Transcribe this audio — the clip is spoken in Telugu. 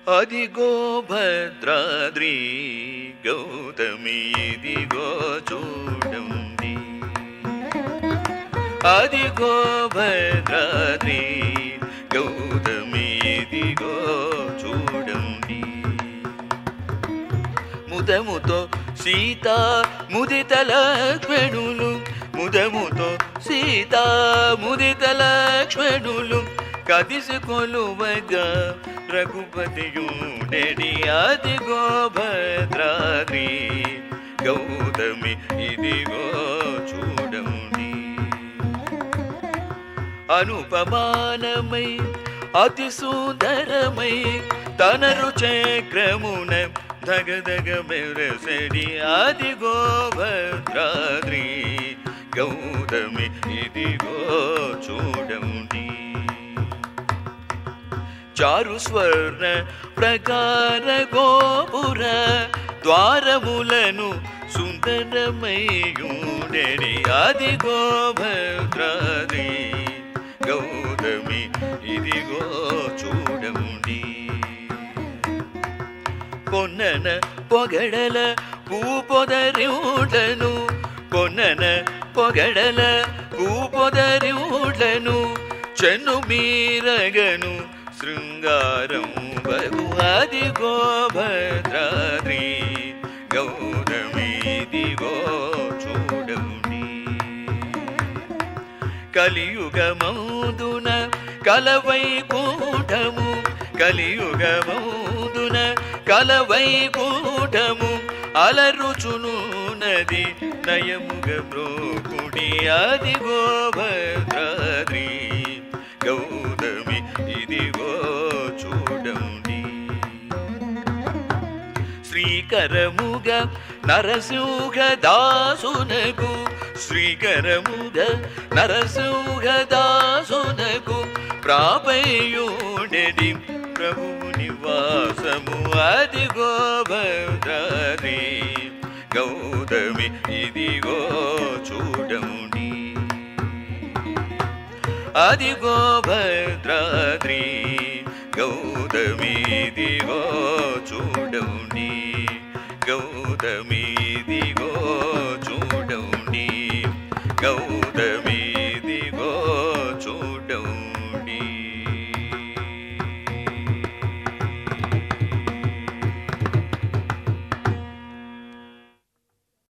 అదిగో భద్రాద్రి గౌతమి ఇదిగో చూడండి అదిగో భద్రాద్రి గౌతమి ఇదిగో చూడండి ముదముతో సీత ముదిత లక్ష్మణులు ముదముతో సీత ముదిత లక్ష్మణులు కదిసి కొలువగా రఘుపతియుడెడి అదిగో భద్రాద్రి గౌతమి ఇదిగో చూడండి అనుపమానమై అతి సుందరమై తన రుచక్రమున దగదగ మెరసడి అదిగో భద్రాద్రి గౌతమి ఇదిగో చూడండి చారు స్వర్ణ ప్రకార గోపుర ద్వారములను సుందరమయూడెడి అదిగో భద్రాద్రి గౌతమి ఇదిగో చూడండి పొన్నన పొగడల పూపొదరివుడను పొన్నన పొగడల పూపొదరివుడను చెన్ను మీరగను శృంగారం బగు అదిగో భద్రాద్రి గౌతమి ఇదిగో చూడండి కలియుగమౌదున కలవైకూటము కలియుగమౌదున కలవైకూటము అలరుచును నది నయముగ బ్రోకుడి అదిగో భద్రాద్రి గౌతమి ఇదిగో చూడండి శ్రీకరముగ నరసింహ దాసునకు శ్రీకరముగ నరసింహ దాసునకు ప్రాపయుడెడి ప్రభు నివాసము అదిగో భద్రాద్రి గౌతమి ఇదిగో చూడండి అదిగో భద్రాద్రి గౌతమి ఇదిగో చూడండి గౌతమి ఇదిగో చూడండి గౌతమి